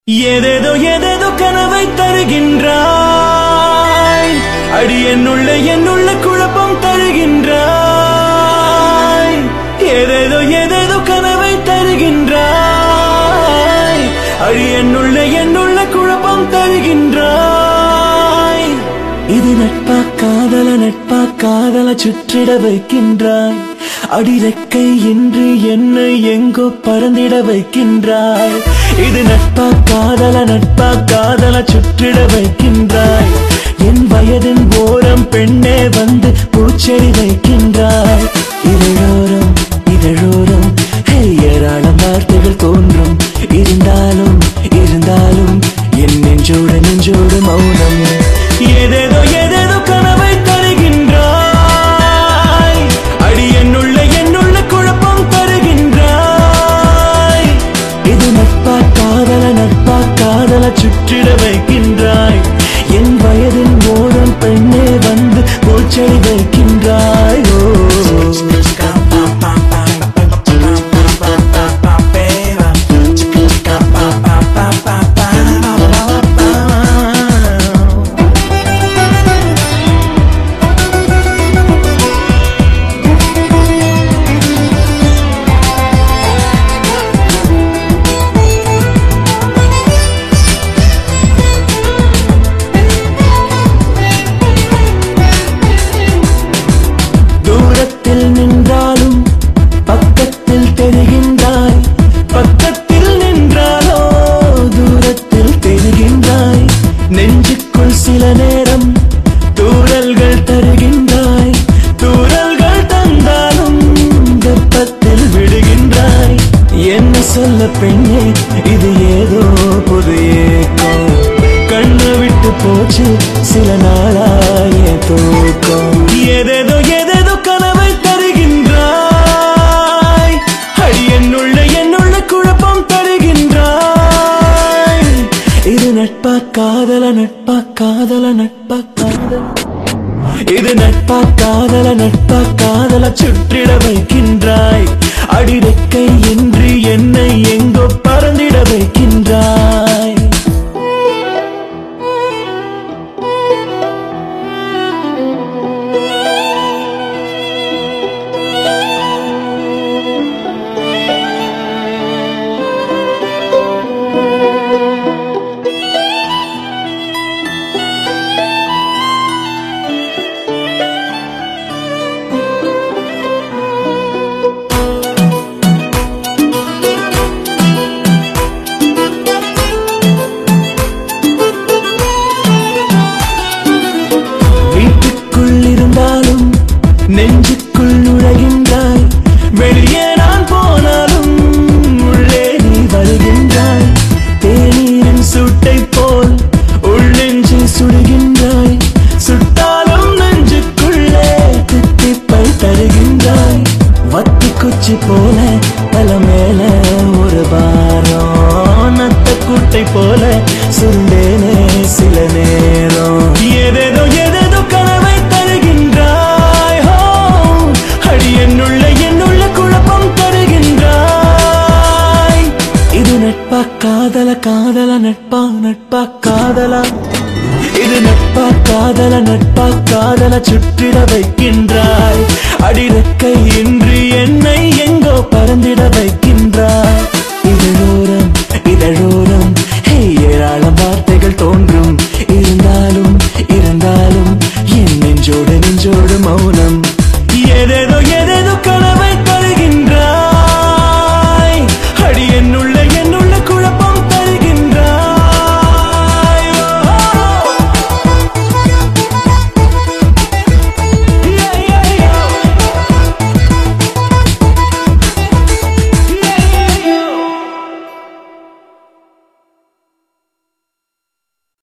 ஏதேதோ ஏதேதோ கனவை தருகின்றாய் அடி என்னுள்ள என்னுள்ள குழப்பம் தருகின்றாய் ஏதேதோ ஏதேதோ கனவை தருகின்றாய் அடி என்னுள்ள என்னுள்ள குழப்பம் தருகின்றாய் இது நட்பா காதல நட்பா காதல சுற்றிட வைக்கின்றாய் அடிரெக்கை இன்று என்னை எங்கோ பறந்திட வைக்கின்றாய் இது நட்பா காதல நட்பா காதல சுற்றிட வைக்கின்றாய் என் வயதின் ஓரம் பெண்ணே வந்து பூச்செடி வைக்கின்றாய் இதழோரம் இதழோரம் ஹே, ஏராளம் வார்த்தைகள் தோன்றும் இருந்தாலும் இருந்தாலும் என் நெஞ்சோடு நெஞ்சோடு மௌனம் ஏதேதோ ஏதேதோ கனவை தருகின்றாய் அடி என்னுள்ள என்னுள்ள குழப்பம் தருகின்றாய் இது நட்பா காதல நட்பா காதல சுற்றிட வைக்கின்றாய் என் வயதின் ஓரம் பெண்ணே வந்து பூச்செடி வைக்கின்றாய் ஓ தூரத்தில் நின்றாலும் பக்கத்தில் தெரிகின்றாய் பக்கத்தில் நின்றாலோ தூரத்தில் தெரிகின்றாய் நெஞ்சுக்குள் சில நேரம் தூரல்கள் தருகின்றாய் தூரல்கள் தந்தாலும் வெப்பத்தில் விடுகின்றாய் என்ன சொல்ல பெண்ணே இது ஏதோ புது ஏக்கம் கண்ணை விட்டு போச்சு சில நாளாய தூக்கம் ஏதேதோ ஏதேதோ கனவை தருகின்றாய் அடி என்னுள்ள என்னுள்ள குழப்பம் தருகின்றாய் இது நட்பா காதல நட்பா காதல நட்பா காதல இது நட்பா காதல நட்பா காதல சுற்றிட வைக்கின்றாய் அடிரெக்கை இன்றி என்னை எங்கோ பறந்திட வைக்கின்றாய் வீட்டுக்குள் இருந்தாலும் நெஞ்சுக்குள் நுழைகின்றாய் வெளியே நான் போனாலும் உள்ளே நீ வருகின்றாய் தேநீரின் சுட்டை போல் உள்ளெஞ்சை சுடுகின்றாய் சுட்டாலும் நெஞ்சுக்குள்ளே தித்திப்பை தருகின்றாய் வத்தி குச்சி போல தல மேல ஒரு பாரம் நத்த குட்டை போல சுண்டேனே சில நேரம் ஏதேதோ ஏதேதோ கனவை தருகின்றாய் ஹோ அடி என்னுள்ள என்னுள்ள குழப்பம் தருகின்றாய் இது நட்பா காதல காதல நட்பா நட்பா காதலா இது நட்பா காதல நட்பா காதல சுற்றிட வைக்கின்றாய் அடிரெக்கை இன்றி என்னை எங்கோ பறந்திட வைக்கின்றாய் இதழோரம் இதழோரம்